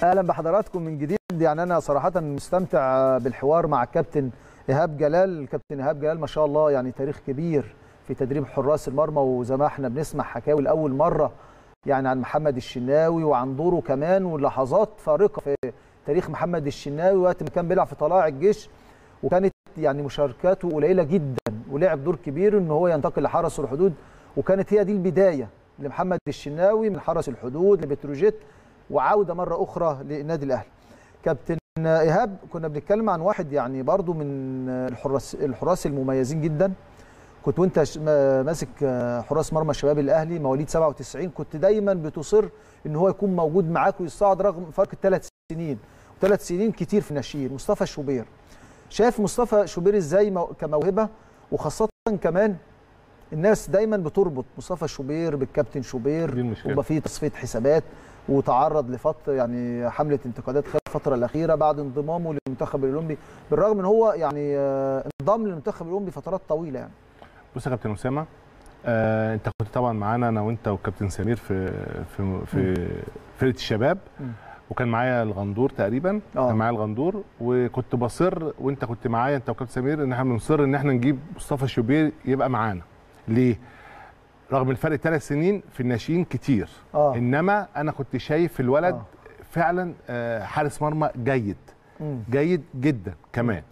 اهلا بحضراتكم من جديد يعني انا صراحه مستمتع بالحوار مع الكابتن ايهاب جلال الكابتن ايهاب جلال ما شاء الله يعني تاريخ كبير في تدريب حراس المرمى وزي ما احنا بنسمع حكاوي لاول مره يعني عن محمد الشناوي وعن دوره كمان ولحظات فارقه في تاريخ محمد الشناوي وقت ما كان بيلعب في طلائع الجيش وكانت يعني مشاركاته قليله جدا ولعب دور كبير ان هو ينتقل لحرس الحدود وكانت هي دي البدايه لمحمد الشناوي من حرس الحدود لبتروجيت وعوده مره اخرى للنادي الاهلي. كابتن ايهاب كنا بنتكلم عن واحد يعني برضو من الحراس الحراس المميزين جدا كنت وانت ماسك حراس مرمى الشباب الاهلي مواليد 97 كنت دايما بتصر ان هو يكون موجود معاك ويصعد رغم فرق الثلاث سنين وثلاث سنين كتير في الناشئين مصطفى شوبير شايف مصطفى شوبير ازاي كموهبه وخاصه كمان الناس دايما بتربط مصطفى شوبير بالكابتن شوبير ويبقى في تصفيه حسابات وتعرض لفتره يعني حمله انتقادات خلال الفتره الاخيره بعد انضمامه للمنتخب الاولمبي بالرغم ان هو يعني انضم للمنتخب الاولمبي فترات طويله يعني بص يا كابتن اسامه آه انت كنت طبعا معانا انا وانت والكابتن سمير في في في فرقه الشباب م. وكان معايا الغندور تقريبا أوه. كان معايا الغندور وكنت بصر وانت كنت معايا انت وكابتن سمير ان احنا بنصر ان احنا نجيب مصطفى شوبير يبقى معانا ليه رغم الفرق ثلاث سنين في الناشئين كتير أوه. انما انا كنت شايف الولد أوه. فعلا حارس مرمى جيد م. جيد جدا كمان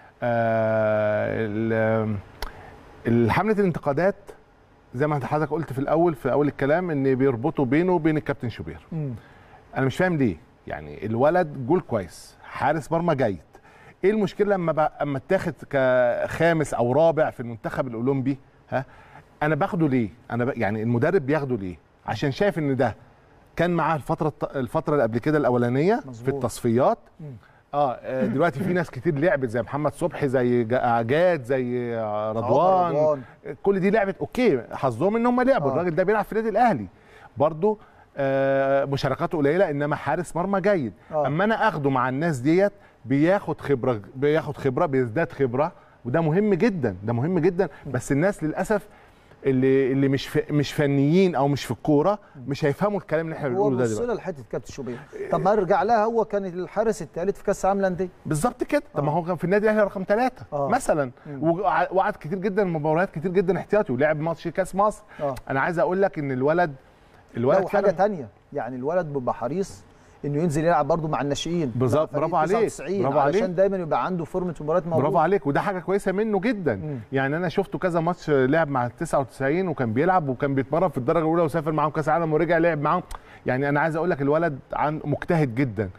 آه حمله الانتقادات زي ما حضرتك قلت في الاول في اول الكلام ان بيربطوا بينه وبين الكابتن شوبير م. انا مش فاهم ليه يعني الولد جول كويس حارس مرمى جيد ايه المشكله لما اما اتاخد كخامس او رابع في المنتخب الاولمبي ها انا باخده ليه انا ب... يعني المدرب بياخده ليه عشان شايف ان ده كان معاه الفتره الفتره اللي قبل كده الاولانيه مزبوط. في التصفيات م. اه دلوقتي في ناس كتير لعبت زي محمد صبحي زي جاد زي رضوان, رضوان كل دي لعبت اوكي حظهم ان هم لعبوا آه. الراجل ده بيلعب في النادي الاهلي برضه آه مشاركاته قليله انما حارس مرمى جيد آه. اما انا اخده مع الناس ديت بياخد خبره بياخد خبره بيزداد خبره وده مهم جدا ده مهم جدا بس الناس للاسف اللي اللي مش ف... مش فنيين او مش في الكوره مش هيفهموا الكلام اللي احنا بنقوله ده دلوقتي هو لحته كابتن شوبير طب ما ارجع لها هو كان الحارس الثالث في كاس العالم للانديه بالظبط كده طب ما هو كان في النادي الاهلي رقم ثلاثة آه. مثلا وقعد كتير جدا مباريات كتير جدا احتياطي ولعب ماتش كاس مصر آه. انا عايز اقول لك ان الولد الولد لو حاجه ثانيه يعني الولد بيبقى حريص انه ينزل يلعب برضه مع الناشئين بالظبط برافو عليك برافو عليك عشان دايما يبقى عنده فورمه مباريات موجوده برافو عليك وده حاجه كويسه منه جدا مم. يعني انا شفته كذا ماتش لعب مع 99 وكان بيلعب وكان بيتمرن في الدرجه الاولى وسافر معاهم كاس العالم ورجع لعب معاهم يعني انا عايز اقول لك الولد عن مجتهد جدا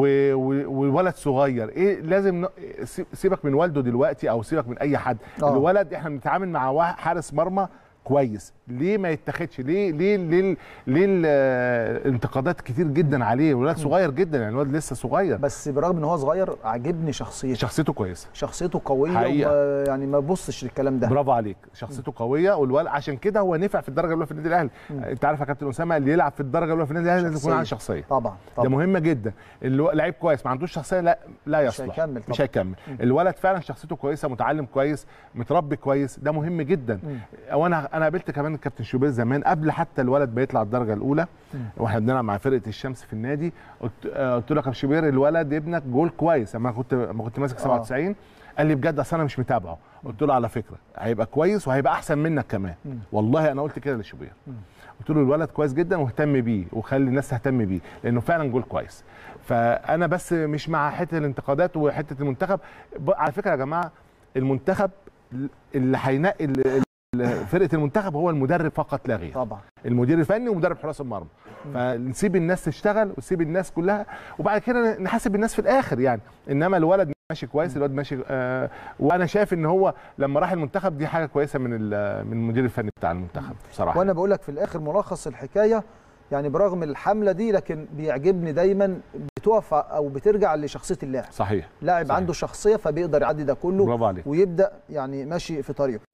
والولد صغير ايه لازم سيبك من والده دلوقتي او سيبك من اي حد أوه. الولد احنا بنتعامل مع حارس مرمى كويس ليه ما يتاخدش ليه ليه ليه, ليه الانتقادات كتير جدا عليه الولد صغير جدا يعني الولد لسه صغير بس برغم ان هو صغير عاجبني شخصيته شخصيته كويسه شخصيته قويه حقيقة. يعني ما بصش للكلام ده برافو عليك شخصيته قويه والولد عشان كده هو نفع في الدرجه الاولى في النادي الاهلي انت عارف يا كابتن اسامه اللي يلعب في الدرجه الاولى في النادي الاهلي لازم يكون عنده شخصيه طبعا طبعا ده مهمه جدا لعيب كويس ما عندوش شخصيه لا لا يصلح مش هيكمل مش هيكمل الولد فعلا شخصيته كويسه متعلم كويس متربي كويس ده مهم جدا وانا انا قابلت كمان الكابتن شوبير زمان قبل حتى الولد ما يطلع الدرجه الاولى واحنا بنلعب مع فرقه الشمس في النادي قلت قلت له يا كابتن شوبير الولد ابنك جول كويس اما كنت ما كنت ماسك 97 قال لي بجد اصل انا مش متابعه قلت له على فكره هيبقى كويس وهيبقى احسن منك كمان والله انا قلت كده لشوبير قلت له الولد كويس جدا واهتم بيه وخلي الناس تهتم بيه لانه فعلا جول كويس فانا بس مش مع حته الانتقادات وحته المنتخب على فكره يا جماعه المنتخب اللي هينقي فرقه المنتخب هو المدرب فقط لا غير طبعا المدير الفني ومدرب حراس المرمى فنسيب الناس تشتغل ونسيب الناس كلها وبعد كده نحاسب الناس في الاخر يعني انما الولد ماشي كويس الولد ماشي آه وانا شايف ان هو لما راح المنتخب دي حاجه كويسه من من المدير الفني بتاع المنتخب بصراحه وانا بقول لك في الاخر ملخص الحكايه يعني برغم الحمله دي لكن بيعجبني دايما بتقف او بترجع لشخصيه اللاعب صحيح لاعب صحيح. عنده شخصيه فبيقدر يعدي ده كله برافو عليك ويبدا يعني ماشي في طريقه